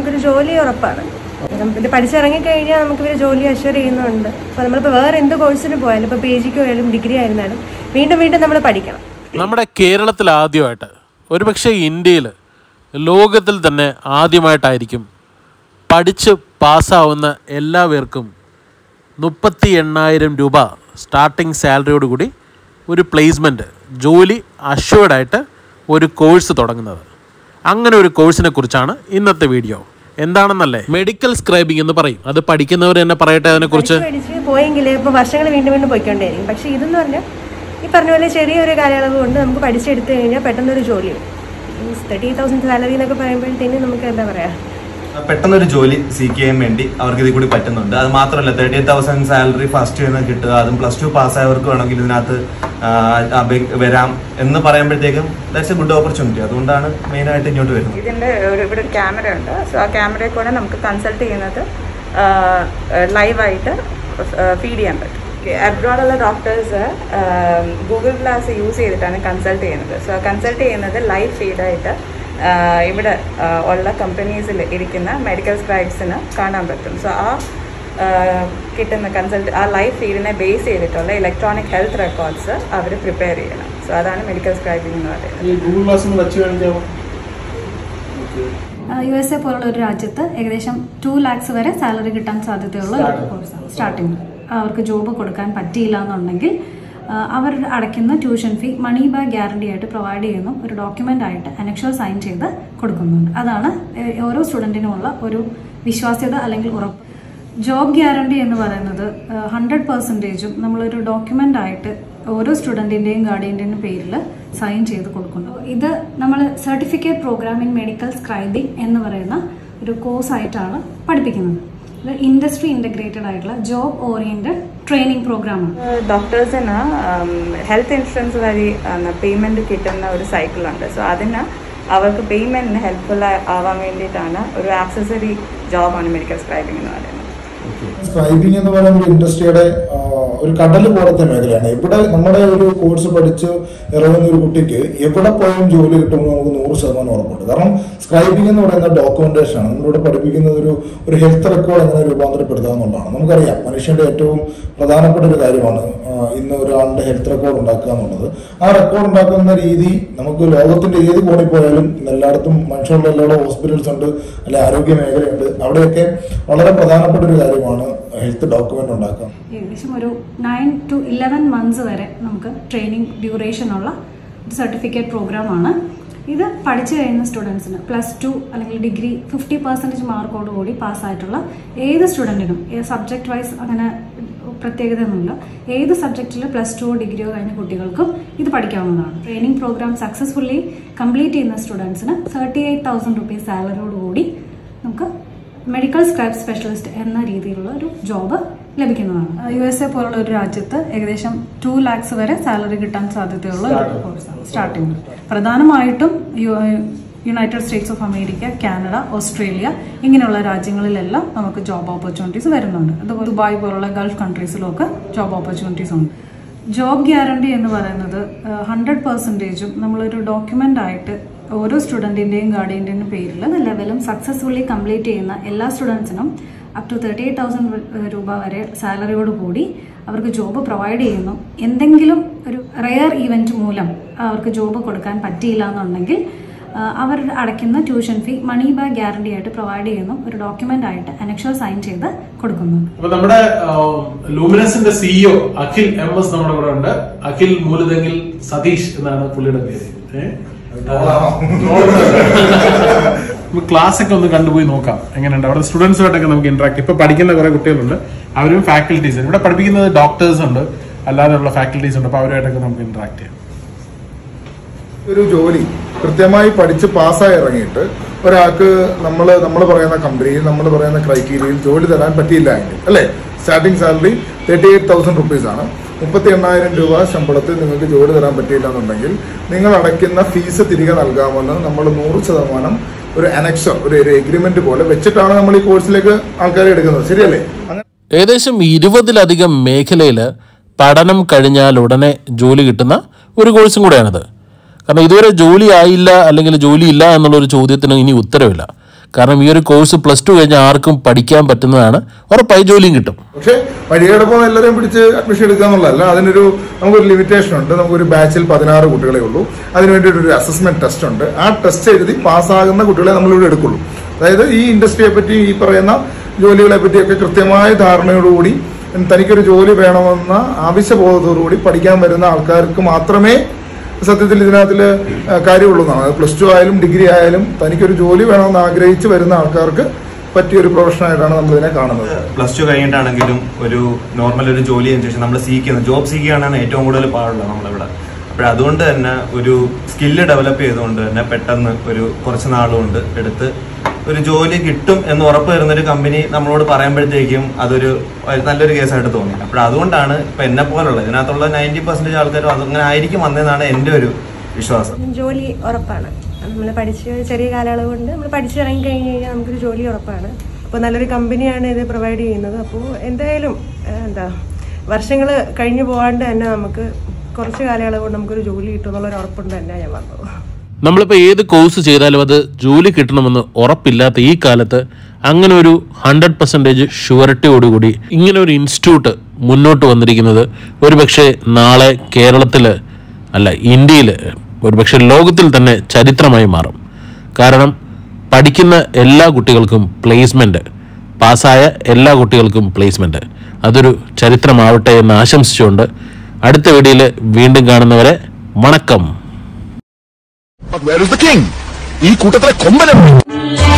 നമുക്കൊരു ജോലി ഉറപ്പാണ് ഇത് പഠിച്ചിറങ്ങി കഴിഞ്ഞാൽ നമുക്ക് ഇവർ ജോലി അഷ്വർ ചെയ്യുന്നുണ്ട് അപ്പോൾ നമ്മളിപ്പോൾ വേറെ എന്ത് കോഴ്സിന് പോയാലും ഇപ്പോൾ പി ജിക്ക് പോയാലും ഡിഗ്രി ആയിരുന്നാലും വീണ്ടും വീണ്ടും നമ്മൾ പഠിക്കണം നമ്മുടെ കേരളത്തിൽ ആദ്യമായിട്ട് ഒരുപക്ഷെ ഇന്ത്യയിൽ ലോകത്തിൽ തന്നെ ആദ്യമായിട്ടായിരിക്കും പഠിച്ച് പാസ്സാവുന്ന എല്ലാവർക്കും മുപ്പത്തി എണ്ണായിരം രൂപ സ്റ്റാർട്ടിംഗ് സാലറിയോട് കൂടി ഒരു പ്ലേസ്മെൻറ്റ് ജോലി അഷ്വേർഡായിട്ട് ഒരു കോഴ്സ് തുടങ്ങുന്നത് അങ്ങനെ ഒരു കോഴ്സിനെ കുറിച്ചാണ് ഇന്നത്തെ വീഡിയോ എന്താണെന്നല്ലേ മെഡിക്കൽ സ്ക്രൈബിംഗ് എന്ന് പറയും അത് പഠിക്കുന്നവർ തന്നെ പറയട്ടെ അതിനെക്കുറിച്ച് പഠിച്ച് പോയെങ്കിൽ ഇപ്പോൾ വർഷങ്ങൾ വീണ്ടും വീണ്ടും പോയിക്കൊണ്ടേയിരിക്കും പക്ഷേ ഇതെന്ന് പറഞ്ഞാൽ ഈ പറഞ്ഞ പോലെ ചെറിയൊരു കാലയളവ് കൊണ്ട് നമുക്ക് പഠിച്ചെടുത്തു കഴിഞ്ഞാൽ പെട്ടെന്നൊരു ജോലി മീൻസ് തേർട്ടി തൗസൻഡ് സാലറി എന്നൊക്കെ പറയുമ്പോഴത്തേനും നമുക്ക് എന്താ പറയുക പെട്ടെന്നൊരു ജോലി സീക്ക് ചെയ്യാൻ വേണ്ടി അവർക്ക് ഇതിൽ കൂടി പറ്റുന്നുണ്ട് അത് മാത്രമല്ല തേർട്ടി തൗസൻഡ് സാലറി ഫസ്റ്റ് ഇയറിന് കിട്ടുക അതും പ്ലസ് ടു പാസ്സായവർക്ക് വേണമെങ്കിൽ ഇതിനകത്ത് ആ, അപേ- വരാം എന്ന് പറയുമ്പോഴത്തേക്കും ദാറ്റ്സ് എ ഗുഡ് ഓപ്പർച്യൂണിറ്റി അതുകൊണ്ടാണ് മെയിനായിട്ട് ഇങ്ങോട്ട് വരുന്നത് ഇതിൻ്റെ ഒരു ഇവിടെ ഒരു ക്യാമറ ഉണ്ട് സോ ആ ക്യാമറയിൽ കൂടെ നമുക്ക് കൺസൾട്ട് ചെയ്യുന്നത് ലൈവായിട്ട് ഫീഡ് ചെയ്യാൻ പറ്റും അബ്രോഡുള്ള ഡോക്ടേഴ്സ് ഗൂഗിൾ ഗ്ലാസ് യൂസ് ചെയ്തിട്ടാണ് കൺസൾട്ട് ചെയ്യുന്നത് സോ കൺസൾട്ട് ചെയ്യുന്നത് ലൈവ് ഫീഡായിട്ട് ഇവിടെ ആ, ഉള്ള കമ്പനീസിൽ ഇരിക്കുന്ന മെഡിക്കൽ സ്ക്രൈബ്സിന് കാണാൻ പറ്റും സോ ആ ആ, കിട്ടുന്ന കൺസൾട്ട് ആ ലൈവ് ഫീഡിനെ ബേസ് ചെയ്തിട്ടുള്ള ഇലക്ട്രോണിക് ഹെൽത്ത് റെക്കോർഡ്സ് അവർ പ്രിപ്പയർ ചെയ്യണം സോ അതാണ് മെഡിക്കൽ സ്ക്രൈബിംഗ് എന്ന് പറയുന്നത് ഈ ഗൂഗിൾ ക്ലാസ് ഒന്ന് വെച്ച് കാണിക്കാമോ യു എസ് എ പോലുള്ള ഒരു രാജ്യത്ത് ഏകദേശം ടു ലാക്സ് വരെ സാലറി കിട്ടാൻ സാധ്യതയുള്ള ഒരു കോഴ്സാണ് സ്റ്റാർട്ടിങ് അവർക്ക് ജോബ് കൊടുക്കാൻ പറ്റിയില്ല എന്നുണ്ടെങ്കിൽ ആ, അവർ അടയ്ക്കുന്ന tuition fee money back guarantee ആയിട്ട് പ്രൊവൈഡ് ചെയ്യുന്നു ഒരു ഡോക്യുമെന്റ് ആയിട്ട് അനക്ഷർ സൈൻ ചെയ്ത് കൊടുക്കുന്നുണ്ട് അതാണ് ഏ, ഓരോ സ്റ്റുഡൻറ്റിനുമുള്ള ഒരു വിശ്വാസ്യത അല്ലെങ്കിൽ ഉറപ്പ് ജോബ് ഗ്യാരണ്ടി എന്ന് പറയുന്നത് ഹൺഡ്രഡ് പെർസെൻറ്റേജും നമ്മളൊരു ഡോക്യുമെന്റ് ആയിട്ട് ഓരോ സ്റ്റുഡൻറ്റിൻ്റെയും ഗാർഡിയൻ്റെയും പേരിൽ സൈൻ ചെയ്ത് കൊടുക്കുന്നു ഇത് നമ്മൾ certificate program in medical scribing എന്ന് പറയുന്ന ഒരു കോഴ്സ് ആയിട്ടാണ് പഠിപ്പിക്കുന്നത് ഇത് ഇൻഡസ്ട്രി ഇൻ്റഗ്രേറ്റഡ് ആയിട്ടുള്ള ജോബ് ഓറിയന്റഡ് ട്രെയിനിങ് പ്രോഗ്രാമാണ് ഡോക്ടേഴ്സിന് ഹെൽത്ത് ഇൻഷുറൻസ് വഴി പേയ്മെന്റ് കിട്ടുന്ന ഒരു സൈക്കിളുണ്ട് സോ അതിന് അവർക്ക് പേയ്മെന്റിന് ഹെൽപ്ഫുൾ ആവാൻ വേണ്ടിയിട്ടാണ് ഒരു ആക്സസറി ജോബാണ് മെഡിക്കൽ സ്ക്രൈബിംഗ് എന്ന് പറയുന്നത് സ്ക്രൈബിംഗ് എന്ന് പറയുന്ന ഒരു ഇൻഡസ്ട്രിയുടെ ആ, ഒരു കടൽ പോലത്തെ മേഖലയാണ് ഇവിടെ നമ്മുടെ ഒരു കോഴ്സ് പഠിച്ച് ഇറങ്ങുന്ന ഒരു കുട്ടിക്ക് എവിടെ പോയാലും ജോലി കിട്ടുമെന്ന് നമുക്ക് നൂറ് ശതമാനം ഉറപ്പുണ്ട് കാരണം സ്ക്രൈബിംഗ് എന്ന് പറയുന്ന ഡോക്യുമെന്റേഷൻ ആണ് നമ്മളിവിടെ പഠിപ്പിക്കുന്നത് ഒരു ഒരു ഹെൽത്ത് റെക്കോർഡ് എങ്ങനെ രൂപാന്തരപ്പെടുത്തുക എന്നുള്ളതാണ് നമുക്കറിയാം മനുഷ്യന്റെ ഏറ്റവും പ്രധാനപ്പെട്ട ഒരു കാര്യമാണ് ആ, ഇന്ന് ഒരാളുടെ ഹെൽത്ത് റെക്കോർഡ് ഉണ്ടാക്കുക എന്നുള്ളത് ആ റെക്കോർഡ് ഉണ്ടാക്കുന്ന രീതി നമുക്ക് ലോകത്തിന്റെ ഏത് കോണിൽ പോയാലും ഇന്ന് എല്ലായിടത്തും മനുഷ്യരുടെ എല്ലാ ഹോസ്പിറ്റൽസ് ഉണ്ട് അല്ലെ ആരോഗ്യ മേഖലയുണ്ട് അവിടെയൊക്കെ വളരെ പ്രധാനപ്പെട്ട ഒരു കാര്യമാണ് ഹെൽത്ത് ഡോക്യുമെന്റ് ഉണ്ടാക്കുക ഏകദേശം ഒരു നയൻ ടു ഇലവൻ മന്ത്സ് വരെ നമുക്ക് ട്രെയിനിങ് ഡ്യൂറേഷൻ ഉള്ള ഒരു സർട്ടിഫിക്കറ്റ് പ്രോഗ്രാമാണ് ഇത് പഠിച്ചു കഴിയുന്ന സ്റ്റുഡൻസിന് പ്ലസ് ടു അല്ലെങ്കിൽ ഡിഗ്രി ഫിഫ്റ്റി പെർസെൻറ്റേജ് മാർക്കോട് കൂടി പാസ്സായിട്ടുള്ള ഏത് സ്റ്റുഡൻറ്റിനും സബ്ജക്ട് വൈസ് അങ്ങനെ പ്രത്യേകതയൊന്നുമില്ല ഏത് സബ്ജക്റ്റിൽ പ്ലസ് ടു ഡിഗ്രിയോ കഴിഞ്ഞ കുട്ടികൾക്കും ഇത് പഠിക്കാവുന്നതാണ് ട്രെയിനിങ് പ്രോഗ്രാം സക്സസ്ഫുള്ളി കംപ്ലീറ്റ് ചെയ്യുന്ന സ്റ്റുഡൻസിന് തേർട്ടി എയ്റ്റ് തൗസൻഡ് റുപ്പീസ് സാലറിയോട് കൂടി നമുക്ക് മെഡിക്കൽ സ്ക്രൈബ് സ്പെഷ്യലിസ്റ്റ് എന്ന രീതിയിലുള്ള ഒരു ജോബ് ലഭിക്കുന്നതാണ് യു എസ് എ പോലുള്ള ഒരു രാജ്യത്ത് ഏകദേശം ടു ലാക്സ് വരെ സാലറി കിട്ടാൻ സാധ്യതയുള്ള ഒരു കോഴ്സാണ് സ്റ്റാർട്ടിംഗ് പ്രധാനമായിട്ടും u- United States of America Canada Australia ഇങ്ങനെയുള്ള രാജ്യങ്ങളിലെല്ലാം നമുക്ക് ജോബ് ഓപ്പർച്യൂണിറ്റീസ് വരുന്നുണ്ട് അതുപോലെ ദുബായ് പോലുള്ള ഗൾഫ് കൺട്രീസിലൊക്കെ ജോബ് ഓപ്പർച്യൂണിറ്റീസ് ഉണ്ട് ജോബ് ഗ്യാരണ്ടി എന്ന് പറയുന്നത് ഹൺഡ്രഡ് പെർസെൻറ്റേജും നമ്മളൊരു ഡോക്യുമെന്റ് ആയിട്ട് ഓരോ സ്റ്റുഡൻറ്റിൻ്റെയും ഗാർഡിയൻ്റെയും പേരിൽ ലെവലും സക്സസ്ഫുള്ളി കംപ്ലീറ്റ് ചെയ്യുന്ന എല്ലാ സ്റ്റുഡൻസിനും up to thirty eight thousand രൂപ വരെ സാലറിയോട് കൂടി അവർക്ക് ജോബ് പ്രൊവൈഡ് ചെയ്യുന്നു എന്തെങ്കിലും ഒരു റെയർ ഈവൻറ്റ് മൂലം അവർക്ക് ജോബ് കൊടുക്കാൻ പറ്റിയില്ല എന്നുണ്ടെങ്കിൽ ആ, അവർ അടയ്ക്കുന്ന tuition fee money back guarantee ആയിട്ട് പ്രൊവൈഡ് ചെയ്യുന്നു ഒരു ഡോക്യുമെന്റ് ആയിട്ട് അനക്ഷർ സൈൻ ചെയ്ത് കൊടുക്കുന്നു അപ്പൊ നമ്മുടെ ലൂമിനസിന്റെ സിഇഒ അഖിൽ എം എസ് നമ്മുടെ കൂടെ ഉണ്ട് അഖിൽ മൂലതെങ്കിൽ സതീഷ് എന്നാണ് പുള്ളിയുടെ പേര് ഏഹ്? നമുക്ക് ക്ലാസ് ഒക്കെ ഒന്ന് കണ്ടുപോയി നോക്കാം എങ്ങനെയുണ്ട് അവിടെ സ്റ്റുഡൻസുമായിട്ടൊക്കെ നമുക്ക് ഇന്ററാക്ട് ഇപ്പൊ പഠിക്കുന്ന കുറെ കുട്ടികളുണ്ട് അവരും ഫാക്കൽറ്റീസ് ഇവിടെ പഠിപ്പിക്കുന്നത് ഡോക്ടേഴ്സ് ഉണ്ട് അല്ലാതെയുള്ള ഫാക്കൽറ്റീസ് ഉണ്ട് അപ്പൊ അവരുമായിട്ടൊക്കെ നമുക്ക് ഇന്ററാക്ട് ചെയ്യാം ഒരു ജോലി കൃത്യമായി പഠിച്ച് പാസ്സായി ഇറങ്ങിയിട്ട് ഒരാൾക്ക് നമ്മൾ നമ്മൾ പറയുന്ന കമ്പനിയിൽ നമ്മൾ പറയുന്ന ക്രൈറ്റീരിയയിൽ ജോലി തരാൻ പറ്റിയില്ല എങ്കിൽ അല്ലേ starting salary thirty eight thousand rupees ആണ് മുപ്പത്തി എണ്ണായിരം രൂപ ശമ്പളത്തിൽ നിങ്ങൾക്ക് ജോലി തരാൻ പറ്റിയില്ല എന്നുണ്ടെങ്കിൽ നിങ്ങൾ അടയ്ക്കുന്ന ഫീസ് തിരികെ നൽകാമെന്ന് നമ്മൾ നൂറ് ശതമാനം ഒരു അനക്സർ ഒരു എഗ്രിമെന്റ് പോലെ വെച്ചിട്ടാണ് നമ്മൾ ഈ കോഴ്സിലേക്ക് ആൾക്കാരെ എടുക്കുന്നത് ശരിയല്ലേ അങ്ങനെ ഏകദേശം ഇരുപതിലധികം മേഖലയിൽ പഠനം കഴിഞ്ഞാൽ ഉടനെ ജോലി കിട്ടുന്ന ഒരു കോഴ്സും കൂടെയാണിത് കാരണം ഇതുവരെ ജോലി ആയില്ല അല്ലെങ്കിൽ ജോലി ഇല്ല എന്നുള്ളൊരു ചോദ്യത്തിന് ഇനി ഉത്തരവില്ല കാരണം ഈ ഒരു കോഴ്സ് പ്ലസ് ടു കഴിഞ്ഞാൽ ആർക്കും പഠിക്കാൻ പറ്റുന്നതാണ് ഉറപ്പായി ജോലിയും കിട്ടും പക്ഷേ വഴിയെടുപ്പം എല്ലാവരെയും പിടിച്ച് അഡ്മിഷൻ എടുക്കുക എന്നുള്ളതല്ല അതിനൊരു നമുക്കൊരു ലിമിറ്റേഷൻ ഉണ്ട് നമുക്കൊരു ബാച്ചിൽ പതിനാറ് കുട്ടികളെ ഉള്ളൂ അതിന് വേണ്ടിയിട്ട് ഒരു അസസ്മെന്റ് ടെസ്റ്റ് ഉണ്ട് ആ ടെസ്റ്റ് എഴുതി പാസ്സാകുന്ന കുട്ടികളെ നമ്മളിവിടെ എടുക്കുള്ളൂ അതായത് ഈ ഇൻഡസ്ട്രിയെ പറ്റി ഈ പറയുന്ന ജോലികളെ പറ്റിയൊക്കെ കൃത്യമായ ധാരണയോടുകൂടി തനിക്കൊരു ജോലി വേണമെന്ന ആവശ്യബോധത്തോടുകൂടി പഠിക്കാൻ വരുന്ന ആൾക്കാർക്ക് മാത്രമേ സത്യത്തിൽ ഇതിനകത്തിൽ കാര്യമുള്ളൂ എന്നാണ് പ്ലസ് ടു ആയാലും ഡിഗ്രി ആയാലും തനിക്കൊരു ജോലി വേണമെന്ന് ആഗ്രഹിച്ച് വരുന്ന ആൾക്കാർക്ക് പറ്റിയ ഒരു പ്രൊഫഷനായിട്ടാണ് നമ്മൾ ഇതിനെ കാണുന്നത് പ്ലസ് ടു കഴിഞ്ഞിട്ടാണെങ്കിലും ഒരു നോർമൽ ഒരു ജോലി ചെയ്തതിനു ശേഷം നമ്മൾ സീക്ക് ചെയ്യുന്നത് ജോബ് സീക്ക് ചെയ്യാനാണ് ഏറ്റവും കൂടുതൽ പാടുള്ളത് നമ്മളിവിടെ അപ്പോൾ അതുകൊണ്ട് തന്നെ ഒരു സ്കില്ല് ഡെവലപ്പ് ചെയ്തുകൊണ്ട് തന്നെ പെട്ടെന്ന് ഒരു കുറച്ച് നാളുകൊണ്ട് എടുത്ത് ഒരു ജോലി കിട്ടും എന്ന് ഉറപ്പ് വരുന്ന ഒരു കമ്പനി നമ്മളോട് പറയുമ്പോഴത്തേക്കും അതൊരു ഒരു നല്ലൊരു കേസായിട്ട് തോന്നി അപ്പോൾ അതുകൊണ്ടാണ് ഇപ്പൊ എന്നെ പോലുള്ള ഇതിനകത്തുള്ള നയൻറ്റി പെർസെന്റേജ് ആൾക്കാരും അതങ്ങനെ ആയിരിക്കും വന്നതെന്നാണ് എൻ്റെ ഒരു വിശ്വാസം ജോലി ഉറപ്പാണ് നമ്മൾ പഠിച്ച് ചെറിയ കാലയളവ് കൊണ്ട് നമ്മൾ പഠിച്ചിറങ്ങി കഴിഞ്ഞ് കഴിഞ്ഞാൽ നമുക്കൊരു ജോലി ഉറപ്പാണ് അപ്പോൾ നല്ലൊരു കമ്പനിയാണ് ഇത് പ്രൊവൈഡ് ചെയ്യുന്നത് അപ്പോൾ എന്തായാലും ഏഹ്, എന്താ വർഷങ്ങൾ കഴിഞ്ഞു പോകാണ്ട് തന്നെ നമുക്ക് കുറച്ച് കാലയളവ് കൊണ്ട് നമുക്കൊരു ജോലി കിട്ടും എന്നുള്ളൊരു ഉറപ്പുണ്ട് തന്നെ ഞാൻ വന്നത് നമ്മളിപ്പോൾ ഏത് കോഴ്സ് ചെയ്താലും അത് ജോലി കിട്ടണമെന്ന് ഉറപ്പില്ലാത്ത ഈ കാലത്ത് അങ്ങനെ ഒരു ഹൺഡ്രഡ് പെർസെൻറ്റേജ് ഷുവറിറ്റിയോടുകൂടി ഇങ്ങനെ ഒരു ഇൻസ്റ്റിറ്റ്യൂട്ട് മുന്നോട്ട് വന്നിരിക്കുന്നത് ഒരുപക്ഷെ നാളെ കേരളത്തിൽ അല്ല ഇന്ത്യയിൽ ഒരുപക്ഷെ ലോകത്തിൽ തന്നെ ചരിത്രമായി മാറും കാരണം പഠിക്കുന്ന എല്ലാ കുട്ടികൾക്കും പ്ലേസ്മെൻറ്റ് പാസ്സായ എല്ലാ കുട്ടികൾക്കും പ്ലേസ്മെൻറ്റ് അതൊരു ചരിത്രമാവട്ടെ എന്ന് ആശംസിച്ചുകൊണ്ട് അടുത്ത വീഡിയോയിൽ വീണ്ടും കാണുന്നവരെ വണക്കം But where is the king? ഈ കൂട്ടത്തിലെ കൊമ്പനം